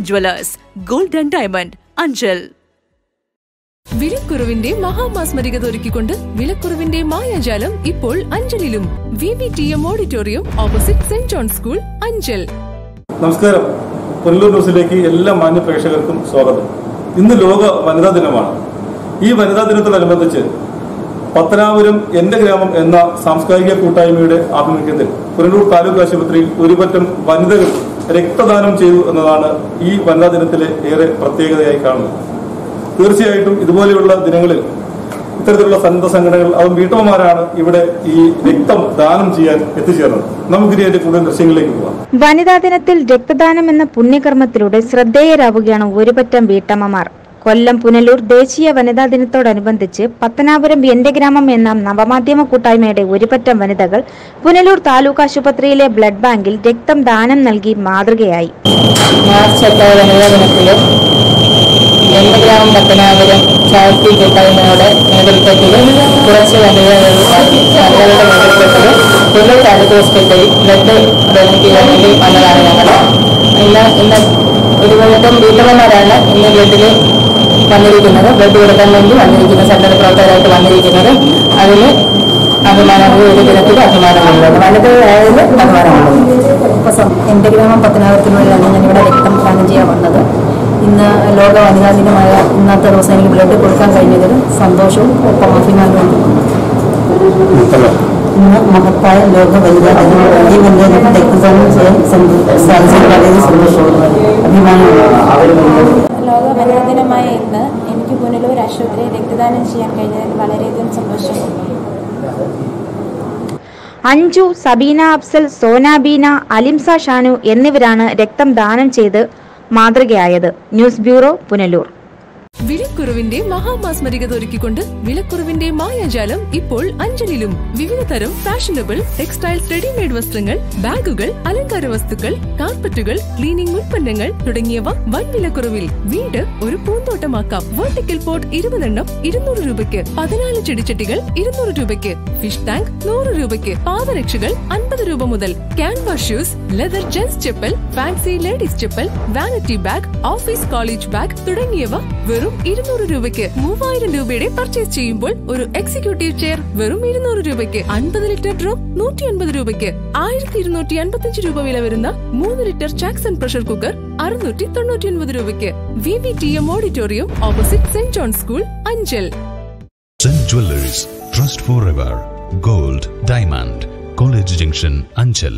Jewellers gold and diamond Anchal വിലക്കുറവിന്റെ മഹാമാസ്മരികത ഒരുക്കിക്കൊണ്ട് വിലക്കുറവിന്റെ മായാജാലം ഇപ്പോൾ അഞ്ചലിലും V V T M auditorium opposite Saint John school Anchal നമസ്കാരം പുനലൂർ ന്യൂസിലേക്ക് എല്ലാ മാന്യ പ്രേക്ഷകർക്കും സ്വാഗതം ഇന്ന് ലോക വനിതാ ദിനമാണ് ഈ വനിതാ ദിനത്തോടനുബന്ധിച്ച് പത്തനാപുരം എന്റെ ഗ്രാമം എന്ന സാംസ്കാരിക കൂട്ടായ്മയുടെ ആഭിമുഖ്യത്തിൽ പുനലൂർ താലൂക്ക് ആശുപത്രിയിൽ ഒരുപറ്റം വനിതകൾ രക്തദാനം ചെയ്തു എന്നതാണ് ഈ വനിതാ ദിനത്തിലെ ഏറെ പ്രത്യേകതയായി കാണുന്നത് തീർച്ചയായിട്ടും ഇതുപോലെയുള്ള ദിനങ്ങളിൽ ഇത്തരത്തിലുള്ള സന്നദ്ധ സംഘടനകൾ അതും വീട്ടമ്മമാരാണ് ഇവിടെ ഈ രക്തം ദാനം ചെയ്യാൻ എത്തിച്ചേർന്നത് നമുക്കിനി അതിന്റെ കൂടുതൽ ദൃശ്യങ്ങളിലേക്ക് പോകാം വനിതാ ദിനത്തിൽ രക്തദാനം എന്ന പുണ്യകർമ്മത്തിലൂടെ ശ്രദ്ധേയരാവുകയാണ് ഒരുപറ്റം വീട്ടമ്മമാർ കൊല്ലം പുനലൂർ ദേശീയ വനിതാ ദിനത്തോടനുബന്ധിച്ച് പത്തനാപുരം എന്റെ ഗ്രാമം എന്ന നവമാധ്യമ കൂട്ടായ്മയുടെ ഒരുപറ്റം വനിതകൾ പുനലൂർ താലൂക്ക് ആശുപത്രിയിലെ ബ്ലഡ് ബാങ്കിൽ രക്തം ദാനം നൽകി മാതൃകയായി മാർച്ച് എട്ടാം വനിതാ ദിനത്തില് എന്റെ ഗ്രാമം പത്തനാപുരം ചാരിറ്റി കൂട്ടായ്മയുടെ നേതൃത്വത്തിൽ കുറച്ച് വനിതകൾ വനിതകളുടെ നേതൃത്വത്തിൽ പുല്ലൂർ താലൂക്ക് ഹോസ്പിറ്റലിൽ ബ്ലഡ് ഡൊണേറ്റ് ചെയ്യാൻ വേണ്ടി വന്നതാണ് ഞങ്ങൾ ഇന്ന് ഇന്ന് ഒരുപാടം വീട്ടമ്മമാരാണ് ഇന്ന് ബ്ലഡിൽ വന്നിരിക്കുന്നത് ബ്ലഡ് കൊടുക്കാൻ വേണ്ടി വന്നിരിക്കുന്ന സന്നദ്ധ പ്രവർത്തകരായിട്ട് വന്നിരിക്കുന്നത് അതിൽ അഭിമാനവും ഒരു ദിനത്തിൽ അഭിമാനമുള്ളത് വനിതകളായാലും അഭിമാനമുള്ളത് ഇപ്പം എൻ്റെ ഗ്രാമം പത്തനാപുരത്തിനുള്ളിലാണ് ഞാനിവിടെ രക്തം ദാനം ചെയ്യാൻ വന്നത് ഇന്ന് ലോക വനിതാ ദിനമായ ഇന്നത്തെ ദിവസം എനിക്ക് ബ്ലഡ് കൊടുക്കാൻ കഴിഞ്ഞതിൽ സന്തോഷവും ഒപ്പം അഭിമാനവും ഇന്ന് മഹത്തായ ലോക വനിതാ ദിനം ഈ വനിതാ ദിനം രക്തദാനം ചെയ്യാൻ സാധിച്ചത് വളരെ സന്തോഷവും അഭിമാനവും ലോക വനിതാ ദിനമായ ഇന്ന് എനിക്ക് പുനലൂർ ആശുപത്രിയിൽ രക്തദാനം ചെയ്യാൻ കഴിഞ്ഞതിൽ വളരെയധികം സന്തോഷമുണ്ട് അഞ്ജു സബീന അഫ്സൽ സോനാബീന അലിംസ ഷാനു എന്നിവരാണ് രക്തം ദാനം ചെയ്ത് മാതൃകയായത് ന്യൂസ് ബ്യൂറോ പുനലൂർ വിലക്കുറവിന്റെ മഹാമാസ്മരികത ഒരുക്കിക്കൊണ്ട് വിലക്കുറവിന്റെ മായാജാലം ഇപ്പോൾ അഞ്ചലിലും വിവിധ തരം ഫാഷനബിൾ ടെക്സ്റ്റൈൽസ് റെഡിമെയ്ഡ് വസ്ത്രങ്ങൾ ബാഗുകൾ അലങ്കാര വസ്തുക്കൾ കാർപ്പറ്റുകൾ ക്ലീനിംഗ് ഉൽപ്പന്നങ്ങൾ തുടങ്ങിയവ വൻ വിലക്കുറവിൽ വീട് ഒരു പൂന്തോട്ടമാക്കാം വെർട്ടിക്കൽ പോട്ട് ഇരുപതെണ്ണം ഇരുന്നൂറ് രൂപയ്ക്ക് പതിനാല് ചെടിച്ചട്ടികൾ ഇരുന്നൂറ് രൂപയ്ക്ക് ഫിഷ് ടാങ്ക് നൂറ് രൂപയ്ക്ക് പാദരക്ഷകൾ അൻപത് രൂപ മുതൽ canvas shoes leather gents chappal fancy ladies chappal vanity bag office college bag തുടങ്ങിയവ വെറും ഇരുന്നൂറ് രൂപയ്ക്ക് മൂവായിരം രൂപയുടെ പർച്ചേസ് ചെയ്യുമ്പോൾ ഒരു എക്സിക്യൂട്ടീവ് ചെയർ വെറും ഇരുന്നൂറ് രൂപയ്ക്ക് അൻപത് ലിറ്റർ ഡ്രം നൂറ്റി അൻപത് രൂപയ്ക്ക് ആയിരത്തി ഇരുന്നൂറ്റി അൻപത്തിയഞ്ച് രൂപ വില വരുന്ന മൂന്ന് ലിറ്റർ ജാക്സൺ പ്രഷർ കുക്കർ അറുന്നൂറ്റി തൊണ്ണൂറ്റി ഒൻപത് രൂപയ്ക്ക് V V T M auditorium opposite Saint John school Anchal St. Jewelers, Trust Forever, Gold, Diamond, College Junction, Anchal.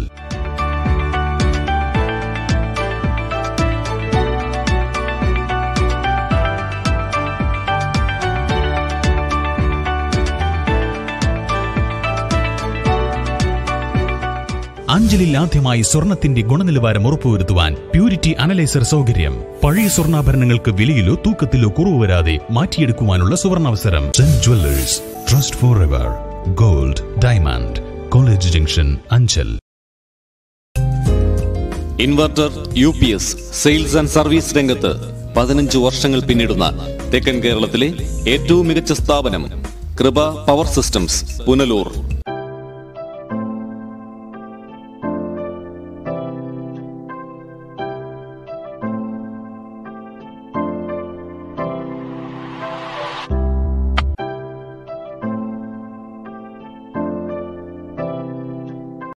അഞ്ചലിൽ ആദ്യമായി സ്വർണത്തിന്റെ ഗുണനിലവാരം ഉറപ്പുവരുത്തുവാൻ പ്യൂരിറ്റി അനലൈസർ സൗകര്യം പഴയ സ്വർണ്ണാഭരണങ്ങൾക്ക് വിലയിലോ തൂക്കത്തിലോ കുറവ് വരാതെ മാറ്റിയെടുക്കുവാനുള്ള സുവർണാവസരം Saint jewellers trust forever gold diamond college junction Anchal inverter U P S sales and service രംഗത്ത് പതിനഞ്ച് വർഷങ്ങൾ പിന്നിടുന്ന തെക്കൻ കേരളത്തിലെ ഏറ്റവും മികച്ച സ്ഥാപനം കൃപ പവർ സിസ്റ്റംസ് പുനലൂർ